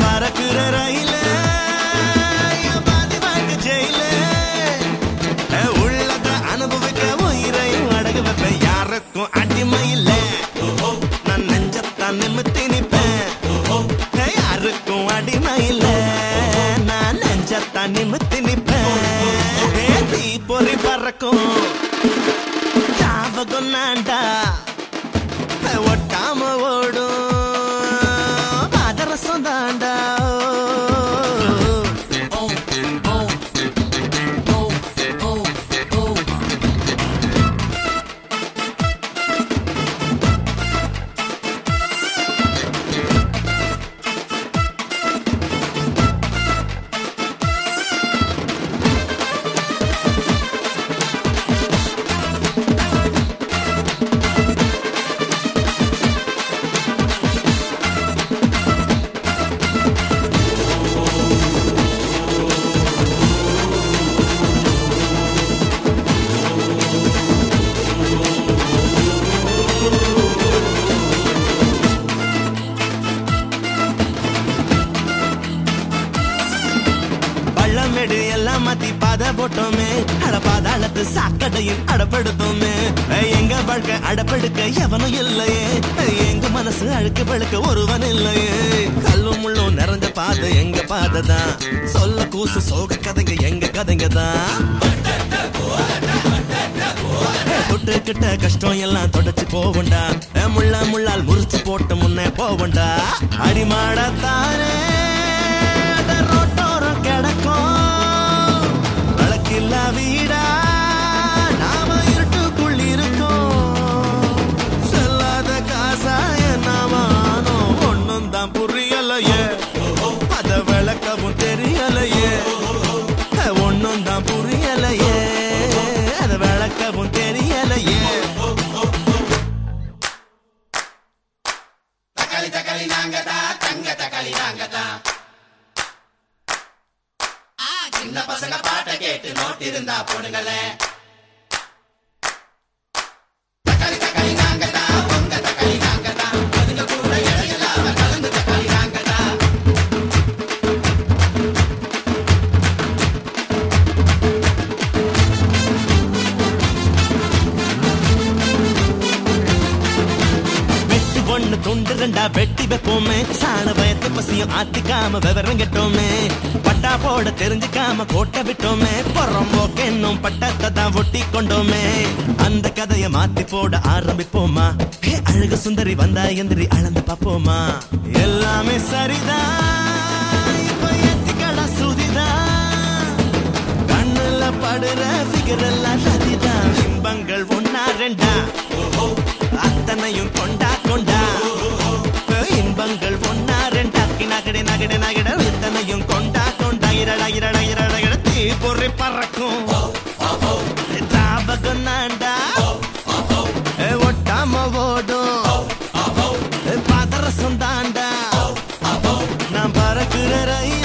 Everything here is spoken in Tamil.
பறக்குற ரயில என் பாதி வாழ்க்கை ஜெயில அஹ், உள்ளத அனுபவிக்க உயிரையும் அடகு வைப்பேன் யாருக்கும் அடிமை இல்ல நான் நெஞ்சத்தான் நிமித்தி நிப்பேன் அஹ், யாருக்கும் அடிமை இல்ல நான் நெஞ்சத்தான் நிமித்தி நிப்பேன் தீ பொறி பறக்கும் ஞாபகம் நான்டா ஒட்டாம ஓடும் பாதரசம் தாண்டா பள்ளமேடு எல்லாம் மாத்தி பாத போட்டோமே அட பாதாளத்து சாக்கடையில் அடப்படுத்தோமே ஏய், எங்க வாழ்க்கை அடப்படுக்க எவனும் இல்லையே ஏய், எங்க மனசு அழுக்கு பழுக்க ஒருவன் இல்லையே கல்லும் முள்ளும் நிறைஞ்ச பாதை எங்க பாதை தான் சொல்ல கூசு சோக கதைங்க எங்க கதைங்க தான் தொட்டுக்கிட்ட கஷ்டம் எல்லாம் தொடச்சு போவண்டா ஏ, முள்ள முள்ளால் முறிச்சு போட்டு முன்னே போவண்டா அடிமாடத்தானே அட ரோட்டோரம் கிடக்கும் விளக்கில்லா வீடா நாம இருட்டுக்குள் இருக்கோம் செல்லாத காசாய நாமானோ ஒண்ணும் தான் புரியலையே அத விளக்கவும் தெரியலையே ஒண்ணும் தான் புரியலையே அத விளக்கவும் தெரியலையே தக்காளி தக்காளி நாங்க தான் தங்க தக்காளி நாங்க தான் சின்ன பசங்க பாட்டை கேட்டு நோட் இருந்தா போடுங்களே தக்காளி தக்காளி நாங்க தான் உங்க தக்காளி நாங்க தான் அதுங்க கூட இடையில்லாம கலந்து தக்காளி நாங்க தான் வெட்டு ஒண்ணு துண்டு ரெண்டா வெட்டி வைப்போமே சாண பயத்து பசியும் ஆத்திக்காம விவரம் கெட்டோமே பட்டா போட தெரிஞ்சுக்காம கோட்டை விட்டோமே புறம்போக்கு என்னும் பட்டத்தை தான் ஒட்டி கொண்டோமே அந்த கதைய மாத்தி போட ஆரம்பிப்போமா ஹே, அழகு சுந்தரி வந்தா எந்திரி அளந்து பாப்போமா எல்லாமே சரிதான் இப்ப எத்திக்கடா சுதிதான் கண்ணுல படுற ஃபிகர் எல்லாம் சதிதான் இன்பங்கள் ஒன்னா ரெண்டா அத்தனையும் கொண்டா கொண்டா இன்பங்கள் ஒன்னா ரெண்டா நகடு நகடு நகடு இத்தனையும் கொண்டா கொண்டா இரடா இரடா இரடா இர தீ பொறி பறக்கும் தாபகம் நாண்டா ஏ, ஒட்டாம ஓடும் ஏ, பாதரசம் தாண்டா நான் பறக்குற ரயில்